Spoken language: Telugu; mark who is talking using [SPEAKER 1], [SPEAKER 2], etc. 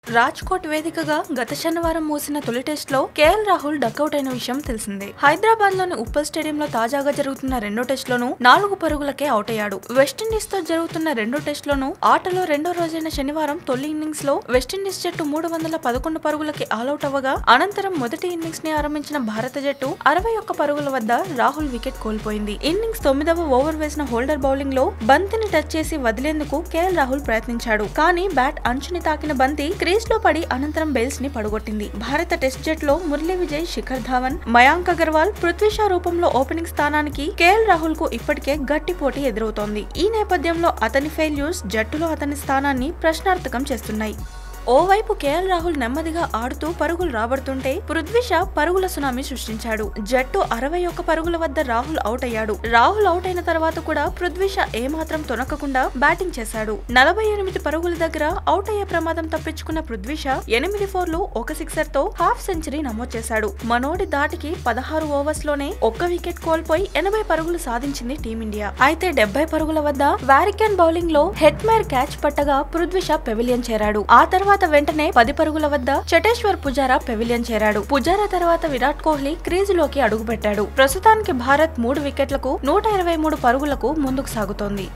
[SPEAKER 1] రాజ్కోట్ వేదికగా గత శనివారం మూసిన తొలి టెస్ట్ లో కేఎల్ రాహుల్ డకౌట్ అయిన విషయం తెలిసిందే హైదరాబాద్ లోని ఉప్పల్ స్టేడియంలో తాజాగా జరుగుతున్న రెండో టెస్ట్ లోను నాలుగు పరుగులకే అవుట్ అయ్యాడు వెస్టిండీస్ తో జరుగుతున్న రెండో టెస్ట్ లోను ఆటలో రెండో రోజైన శనివారం తొలి ఇన్నింగ్స్ లో వెస్టిండీస్ జట్టు మూడు వందల పదకొండు పరుగులకి ఆల్అౌట్ అవ్వగా అనంతరం మొదటి ఇన్నింగ్స్ ని ఆరంభించిన భారత జట్టు అరవై ఒక్క పరుగుల వద్ద రాహుల్ వికెట్ కోల్పోయింది ఇన్నింగ్స్ తొమ్మిదవ ఓవర్ వేసిన హోల్డర్ బౌలింగ్ లో బంతిని టచ్ చేసి వదిలేందుకు కేఎల్ రాహుల్ ప్రయత్నించాడు కానీ బ్యాట్ అంచుని తాకిన బంతి క్రీజ్ లో పడి అనంతరం బెయిల్స్ ని పడగొట్టింది భారత టెస్ట్ జట్ లో మురళీ విజయ్ శిఖర్ ధావన్ మయాంక్ అగర్వాల్ పృథ్వీ షా రూపంలో ఓపెనింగ్ స్థానానికి కేఎల్ రాహుల్ కు ఇప్పటికే గట్టి పోటీ ఎదురవుతోంది ఈ నేపథ్యంలో అతని ఫెయిల్యూర్స్ జట్టులో అతని స్థానాన్ని ప్రశ్నార్థకం చేస్తున్నాయి ఓవైపు కేఎల్ రాహుల్ నెమ్మదిగా ఆడుతూ పరుగులు రాబడుతుంటే పృథ్వీ షా పరుగుల సునామీ సృష్టించాడు జట్టు అరవై ఒక్క పరుగుల వద్ద రాహుల్ అవుట్ అయ్యాడు రాహుల్ అవుట్ అయిన తర్వాత కూడా పృథ్వీ షా ఏమాత్రం తొనకకుండా బ్యాటింగ్ చేశాడు నలభై ఎనిమిది పరుగుల దగ్గర అవుట్ అయ్యే ప్రమాదం తప్పించుకున్న పృథ్వీ షా ఎనిమిది ఫోర్లు ఒక సిక్సర్ తో హాఫ్ సెంచరీ నమోదు చేశాడు మనోడి దాటికి పదహారు ఓవర్స్ లోనే ఒక్క వికెట్ కోల్పోయి ఎనభై పరుగులు సాధించింది టీమిండియా అయితే డెబ్బై పరుగుల వద్ద వారికెన్ బౌలింగ్ లో హెడ్ మేర్ క్యాచ్ పట్టగా పృథ్వీ షా పెవిలియన్ చేరాడు ఆ తర్వాత వెంటనే పది పరుగుల వద్ద చటేశ్వర్ పుజారా పెవిలియన్ చేరాడు పుజారా తర్వాత విరాట్ కోహ్లీ క్రీజులోకి అడుగుపెట్టాడు ప్రస్తుతానికి భారత్ మూడు వికెట్లకు నూట ఇరవై మూడు పరుగులకు ముందుకు సాగుతోంది